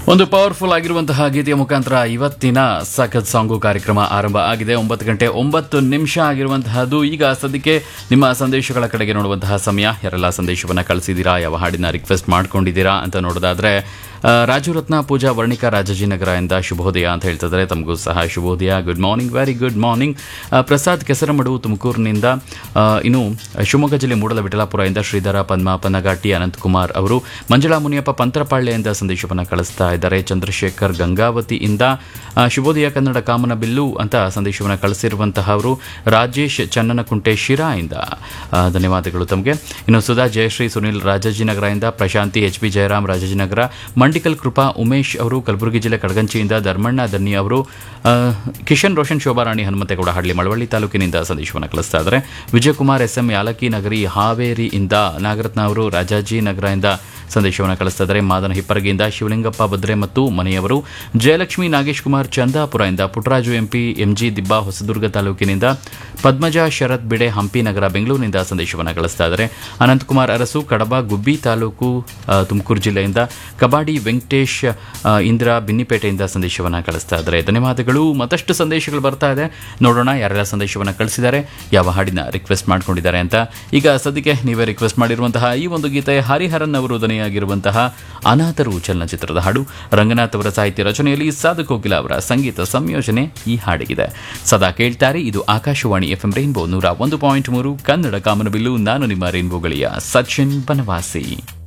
ಒಂದು ಪವರ್ಫುಲ್ ಆಗಿರುವಂತಹ ಗೀತೆಯ ಮುಖಾಂತರ ಇವತ್ತಿನ ಸಖತ್ ಸಾಂಗು ಕಾರ್ಯಕ್ರಮ ಆರಂಭ ಆಗಿದೆ ಒಂಬತ್ತು ಗಂಟೆ ಒಂಬತ್ತು ನಿಮಿಷ ಆಗಿರುವಂತಹದ್ದು ಈಗ ಸದ್ಯಕ್ಕೆ ನಿಮ್ಮ ಸಂದೇಶಗಳ ಕಡೆಗೆ ನೋಡುವಂತಹ ಸಮಯ ಯಾರೆಲ್ಲ ಸಂದೇಶವನ್ನ ಕಳಿಸಿದ್ದೀರಾ ಯಾವ ಹಾಡಿನ ರಿಕ್ವೆಸ್ಟ್ ಮಾಡ್ಕೊಂಡಿದ್ದೀರಾ ಅಂತ ನೋಡೋದಾದ್ರೆ ಆ, ರಾಜು ರತ್ನ ಪೂಜಾ ವರ್ಣಿಕಾ ರಾಜಾಜಿನಗರ ಇಂದ ಶುಭೋದಯ ಅಂತ ಹೇಳ್ತಿದ್ದಾರೆ ತಮಗೂ ಸಹ ಶುಭೋದಯ good morning very good morning Prasad Kesaramadu ತುಮಕೂರಿನಿಂದ ಆ, ಇನ್ನು ಶಿವಮೊಗ್ಗ ಜಿಲ್ಲೆ ಮೂಡಲ ವಿಠಲಾಪುರದಿಂದ ಶ್ರೀಧರ ಪದ್ಮ ಪನ್ನಗಾಟಿ ಅನಂತಕುಮಾರ್ ಅವರು ಮಂಜುಳಾ ಮುನಿಯಪ್ಪ ಪಂತ್ರಪಾಳ್ಯದಿಂದ ಸಂದೇಶವನ್ನು ಕಳಿಸ್ತಾ ಇದ್ದಾರೆ ಚಂದ್ರಶೇಖರ್ ಗಂಗಾವತಿಯಿಂದ ಆ, ಶುಭೋದಯ ಕನ್ನಡ ಕಾಮನ ಬಿಲ್ಲು ಅಂತ ಸಂದೇಶವನ್ನು ಕಳಿಸಿರುವಂತಹ ಅವರು ರಾಜೇಶ್ ಚನ್ನನಕುಂಟೆ ಶಿರಾಯಿಂದ ಆ, ಧನ್ಯವಾದಗಳು ತಮಗೆ ಇನ್ನು ಸುಧಾ ಜಯಶ್ರೀ ಸುನಿಲ್ ರಾಜಾಜಿನಗರದಿಂದ ಪ್ರಶಾಂತಿ ಎಚ್ ಬಿ ಜಯರಾಮ್ ರಾಜಾಜಿನಗರ ಮಂಡಿಕಲ್ ಕೃಪಾ ಉಮೇಶ್ ಅವರು ಕಲಬುರಗಿ ಜಿಲ್ಲೆ ಕಡಗಂಚಿಯಿಂದ ಧರ್ಮಣ್ಣ ದನ್ನಿ ಅವರು ಆ, ಕಿಶನ್ ರೋಷನ್ ಶೋಭಾರಾಣಿ ಹನುಮಂತೇಗೌಡ ಹಳ್ಳಿ ಮಳವಳ್ಳಿ ತಾಲೂಕಿನಿಂದ ಸಂದೇಶವನ್ನು ಕಳಿಸ್ತಾ ಇದ್ದಾರೆ ವಿಜಯಕುಮಾರ್ ಎಸ್ ಎಂ ಯಾಲಕ್ಕಿ ನಗರಿ ಹಾವೇರಿಯಿಂದ ನಾಗರತ್ನ ಅವರು ರಾಜಾಜಿ ನಗರದಿಂದ ಸಂದೇಶವನ್ನು ಕಳಿಸ್ತಾ ಇದ್ದಾರೆ ಮಾದನ ಹಿಪ್ಪರಗಿಯಿಂದ ಶಿವಲಿಂಗಪ್ಪ ಬದ್ರೆ ಮತ್ತು ಮನೆಯವರು ಜಯಲಕ್ಷ್ಮಿ ನಾಗೇಶ್ ಕುಮಾರ್ ಚಂದಾಪುರದಿಂದ ಪುಟ್ಟರಾಜು ಎಂಪಿ ಎಂಜಿ ದಿಬ್ಬ ಹೊಸದುರ್ಗ ತಾಲೂಕಿನಿಂದ ಪದ್ಮಜ ಶರತ್ ಬಿಡೆ ಹಂಪಿ ನಗರ ಬೆಂಗಳೂರಿನಿಂದ ಸಂದೇಶವನ್ನು ಕಳಿಸ್ತಾ ಇದ್ದಾರೆ ಅನಂತಕುಮಾರ್ ಅರಸು ಕಡಬ ಗುಬ್ಬಿ ತಾಲೂಕು ಆ, ತುಮಕೂರು ಜಿಲ್ಲೆಯಿಂದ ಕಬಾಡಿ ವೆಂಕಟೇಶ್ ಆ, ಇಂದ್ರ ಬಿನ್ನಿಪೇಟೆಯಿಂದ ಸಂದೇಶವನ್ನು ಕಳಿಸ್ತಾ ಇದ್ದಾರೆ ಧನ್ಯವಾದಗಳು ಮತ್ತಷ್ಟು ಸಂದೇಶಗಳು ಬರ್ತಾ ಇದೆ ನೋಡೋಣ ಯಾರೆಲ್ಲ ಸಂದೇಶವನ್ನು ಕಳಿಸಿದ್ದಾರೆ ಯಾವ ಹಾಡಿನ ರಿಕ್ವೆಸ್ಟ್ ಮಾಡ್ಕೊಂಡಿದ್ದಾರೆ ಅಂತ ಈಗ ಸದ್ಯಕ್ಕೆ ನೀವೇ ರಿಕ್ವೆಸ್ಟ್ ಮಾಡಿರುವಂತಹ ಈ ಒಂದು ಗೀತೆ ಹರಿಹರನ್ ಅವರು ಧ್ವನಿಯಾಗಿರುವಂತಹ ಅನಾಥರು ಚಲನಚಿತ್ರದ ಹಾಡು ರಂಗನಾಥ್ ಅವರ ಸಾಹಿತ್ಯ ರಚನೆಯಲ್ಲಿ ಸಾಧು ಕೋಕಿಲ ಅವರ ಸಂಗೀತ ಸಂಯೋಜನೆ ಈ ಹಾಡಿಗಿದೆ ಸದಾ ಕೇಳ್ತಾರೆ ಇದು ಆಕಾಶವಾಣಿ ಎಫ್ ಎಂ ರೈನ್ಬೋ ನೂರ ಒಂದು ಪಾಯಿಂಟ್ ಮೂರು ಕನ್ನಡ ಕಾಮನಬಿಲ್ಲು ನಾನು ನಿಮ್ಮ ರೈನ್ಬೋ ಗಳಿಯ ಸಚಿನ್ ಬನವಾಸಿ